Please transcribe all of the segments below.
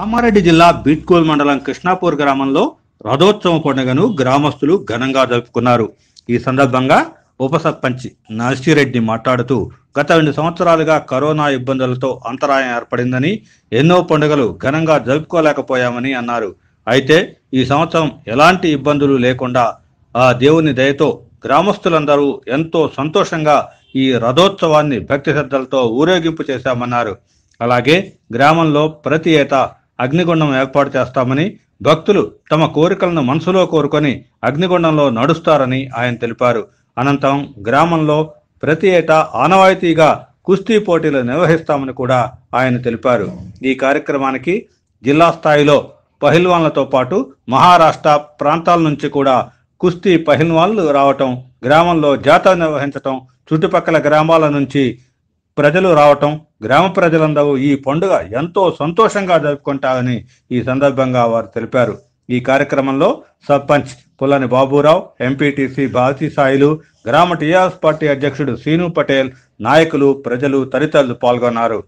కామారెడ్డి జిల్లా బీట్కోల్ మండలం కృష్ణాపూర్ గ్రామంలో రథోత్సవం పండుగను గ్రామస్తులు ఘనంగా జరుపుకున్నారు ఈ సందర్భంగా ఉప సర్పంచ్ నర్సిరెడ్డి మాట్లాడుతూ గత రెండు సంవత్సరాలుగా కరోనా ఇబ్బందులతో అంతరాయం ఏర్పడిందని ఎన్నో పండుగలు ఘనంగా జరుపుకోలేకపోయామని అన్నారు అయితే ఈ సంవత్సరం ఎలాంటి ఇబ్బందులు లేకుండా ఆ దేవుని దయతో గ్రామస్తులందరూ ఎంతో సంతోషంగా ఈ రథోత్సవాన్ని భక్తి శ్రద్ధలతో ఊరేగింపు చేశామన్నారు అలాగే గ్రామంలో ప్రతి ఏటా అగ్నిగుండం ఏర్పాటు చేస్తామని భక్తులు తమ కోరికలను మనసులో కోరుకొని అగ్నిగుండంలో నడుస్తారని ఆయన తెలిపారు అనంతరం గ్రామంలో ప్రతి ఏటా ఆనవాయితీగా కుస్తీ పోటీలు నిర్వహిస్తామని కూడా ఆయన తెలిపారు ఈ కార్యక్రమానికి జిల్లా స్థాయిలో పహిల్వాన్లతో పాటు మహారాష్ట్ర ప్రాంతాల నుంచి కూడా కుస్తీ పహిల్వాన్లు రావటం గ్రామంలో జాతర నిర్వహించటం చుట్టుపక్కల గ్రామాల నుంచి ప్రజలు రావటం గ్రామ ప్రజలందరూ ఈ పండుగ ఎంతో సంతోషంగా జరుపుకుంటారని ఈ సందర్భంగా వారు తెలిపారు ఈ కార్యక్రమంలో సర్పంచ్ పుల్లని బాబురావు ఎంపీటీసీ భారతీ సాయిలు గ్రామ టీఆర్ఎస్ పార్టీ అధ్యక్షుడు సీను పటేల్ నాయకులు ప్రజలు తదితరులు పాల్గొన్నారు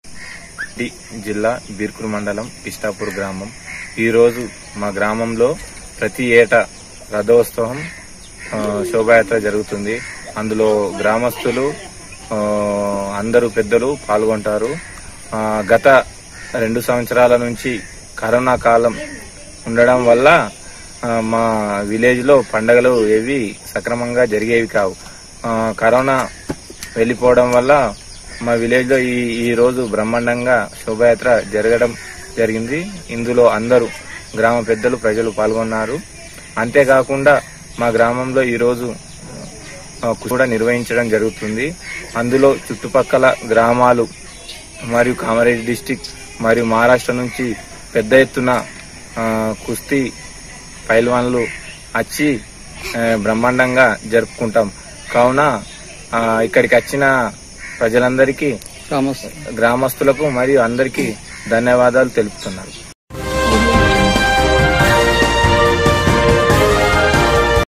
డి జిల్లా బీర్కూర్ మండలం ఇష్టాపూర్ గ్రామం ఈరోజు మా గ్రామంలో ప్రతి ఏటా రథోత్సవం ఆ, శోభాయాత్ర జరుగుతుంది అందులో గ్రామస్తులు ఆ, అందరూ పెద్దలు పాల్గొంటారు ఆ, గత రెండు సంవత్సరాల నుంచి కరోనా కాలం ఉండడం వల్ల ఆ, మా విలేజ్ లో పండగలు ఏవి సక్రమంగా జరిగేవి కావు ఆ, కరోనా వెళ్ళిపోవడం వల్ల మా విలేజ్ లో ఈ ఈ రోజు బ్రహ్మాండంగా శోభాయాత్ర జరగడం జరిగింది ఇందులో అందరూ గ్రామ పెద్దలు ప్రజలు పాల్గొన్నారు అంతేకాకుండా మా గ్రామంలో ఈ రోజు ఆ, కూడా నిర్వహించడం జరుగుతుంది అందులో చుట్టుపక్కల గ్రామాలు మరియు కామారెడ్డి డిస్టిక్ మరియు మహారాష్ట్ర నుంచి పెద్ద ఎత్తున ఆ, కుస్తీ పైల్వాన్లు వచ్చి ఆ, బ్రహ్మాండంగా జరుపుకుంటాం కావున ఆ, ఇక్కడికి వచ్చిన ప్రజలందరికీ గ్రామస్తులకు మరియు అందరికీ ధన్యవాదాలు తెలుపుతున్నారు